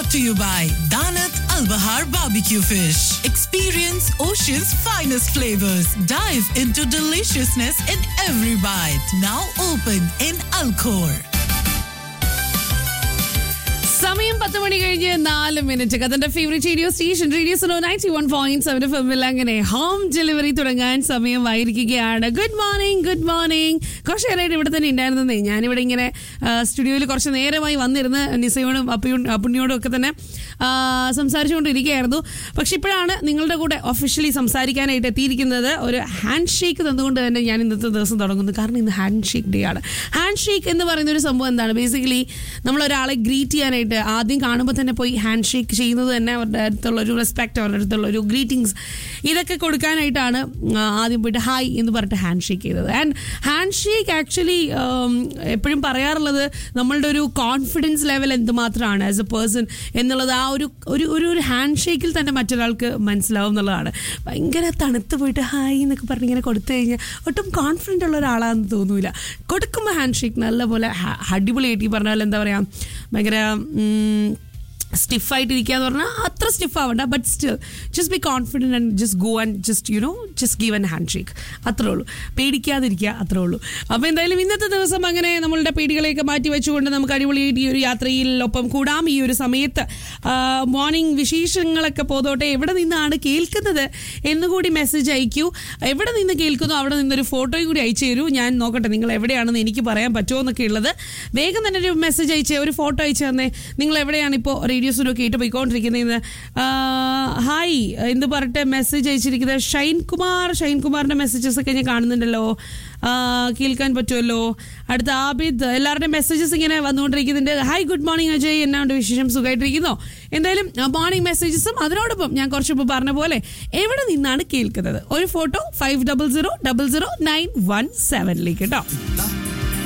brought to you by Danat Al Bahar Barbecue Fish. Experience ocean's finest flavors. Dive into deliciousness in every bite. Now open in Alcor. സമയം പത്ത് മണി കഴിഞ്ഞ് നാല് minute കഥന്റെ favourite radio station radio so ninety one point seven ഫിമിൽ അങ്ങനെ home delivery തുടങ്ങാൻ സമയമായിരിക്കുകയാണ് ഗുഡ് മോർണിംഗ് ഗുഡ് മോർണിംഗ് കുറച്ച് നേരമായിട്ട് ഇവിടെ തന്നെ ഉണ്ടായിരുന്നേ ഞാനിവിടെ ഇങ്ങനെ സ്റ്റുഡിയോയിൽ കുറച്ച് നേരമായി വന്നിരുന്ന് നിസയോടും അപ്പയോ അപ്പുണ്ണിയോടും ഒക്കെ തന്നെ ആ, സംസാരിച്ചുകൊണ്ടിരിക്കുകയായിരുന്നു പക്ഷെ ഇപ്പോഴാണ് നിങ്ങളുടെ കൂടെ ഒഫീഷ്യലി സംസാരിക്കാനായിട്ട് എത്തിയിരിക്കുന്നത് ഒരു ഹാൻഡ് ഷേക്ക് തന്നുകൊണ്ട് തന്നെ ഞാൻ ഇന്നത്തെ ദിവസം തുടങ്ങുന്നു കാരണം ഇന്ന് ഹാൻഡ് ഷേക്ക് ഡേ ആണ് ഹാൻഡ് ഷേക്ക് എന്ന് പറയുന്ന ഒരു സംഭവം എന്താണ് ബേസിക്കലി നമ്മൾ ഒരാളെ ഗ്രീറ്റ് ചെയ്യാനായിട്ട് ആദ്യം കാണുമ്പോൾ തന്നെ പോയി ഹാൻഡ് ഷേക്ക് ചെയ്യുന്നത് തന്നെ അവരുടെ അടുത്തുള്ള ഒരു റെസ്പെക്ട് അവരുടെ അടുത്തുള്ള ഒരു ഗ്രീറ്റിംഗ്സ് ഇതൊക്കെ കൊടുക്കാനായിട്ടാണ് ആ, ആദ്യം പോയിട്ട് ഹായ് എന്ന് പറഞ്ഞിട്ട് ഹാൻഡ് ഷേക്ക് ചെയ്തത് ആൻഡ് ഹാൻഡ് ഷേക്ക് ആക്ച്വലി എപ്പോഴും പറയാറുള്ളത് നമ്മളുടെ ഒരു കോൺഫിഡൻസ് ലെവൽ എന്തുമാത്രമാണ് ആസ് എ പേഴ്സൺ എന്നുള്ളത് ആ ഒരു ഒരു ഒരു ഒരു ഹാൻഡ് ഷേക്കിൽ തന്നെ മറ്റൊരാൾക്ക് മനസ്സിലാവും എന്നുള്ളതാണ് ഭയങ്കര തണുത്ത് പോയിട്ട് ഹായ് എന്നൊക്കെ പറഞ്ഞ് ഇങ്ങനെ കൊടുത്തു കഴിഞ്ഞാൽ ഒട്ടും കോൺഫിഡൻ്റ് ഉള്ള ഒരാളാണെന്ന് തോന്നൂല കൊടുക്കുമ്പോൾ ഹാൻഡ് ഷേക്ക് നല്ലപോലെ ഹ- അടിപൊളിയായിട്ട് ഈ പറഞ്ഞാൽ എന്താ പറയുക ഭയങ്കര സ്റ്റിഫായിട്ടിരിക്കുക എന്ന് പറഞ്ഞാൽ അത്ര സ്റ്റിഫ് ആവണ്ട but still just be confident and just go and just you know just give an hand shake അത്രേ ഉള്ളൂ പേടിക്കാതിരിക്കുക അത്രേ ഉള്ളൂ അപ്പോൾ എന്തായാലും ഇന്നത്തെ ദിവസം അങ്ങനെ നമ്മളുടെ പേടികളെയൊക്കെ മാറ്റി വെച്ചുകൊണ്ട് നമുക്ക് അടിപൊളിയായിട്ട് ഈ ഒരു യാത്രയിൽ ഒപ്പം കൂടാം ഈ ഒരു സമയത്ത് മോർണിംഗ് വിശേഷങ്ങളൊക്കെ പോതോട്ടെ എവിടെ നിന്നാണ് കേൾക്കുന്നത് എന്നുകൂടി മെസ്സേജ് അയക്കൂ എവിടെ നിന്ന് കേൾക്കുന്നോ അവിടെ നിന്നൊരു ഫോട്ടോയും കൂടി അയച്ചു തരൂ ഞാൻ നോക്കട്ടെ നിങ്ങൾ എവിടെയാണെന്ന് എനിക്ക് പറയാൻ പറ്റുമോ എന്നൊക്കെ ഉള്ളത് വേഗം തന്നെ ഒരു മെസ്സേജ് അയച്ചേ ഒരു ഫോട്ടോ അയച്ചു തന്നേ നിങ്ങൾ എവിടെയാണ് ഇപ്പോൾ റേഡിയോസിലൊക്കെ കേട്ട് പോയിക്കൊണ്ടിരിക്കുന്നത് ഹായ് എന്ത് പറഞ്ഞിട്ട് മെസ്സേജ് അയച്ചിരിക്കുന്നത് ഷൈൻ കുമാർ ഷൈൻ കുമാറിന്റെ മെസ്സേജസ് ഒക്കെ ഞാൻ കാണുന്നുണ്ടല്ലോ ആ, കേൾക്കാൻ പറ്റുമല്ലോ അടുത്ത ആബിദ് എല്ലാവരുടെയും മെസ്സേജസ് ഇങ്ങനെ വന്നുകൊണ്ടിരിക്കുന്നുണ്ട് ഹായ് ഗുഡ് മോർണിംഗ് അജയ് എന്നാണ്ട് വിശേഷം സുഖമായിട്ടിരിക്കുന്നോ എന്തായാലും മോർണിംഗ് മെസ്സേജസും അതിനോടൊപ്പം ഞാൻ കുറച്ച് മുമ്പ് പറഞ്ഞ പോലെ എവിടെ നിന്നാണ് കേൾക്കുന്നത് ഒരു photo five double zero double zero nine one സെവനിലേക്ക് കേട്ടോ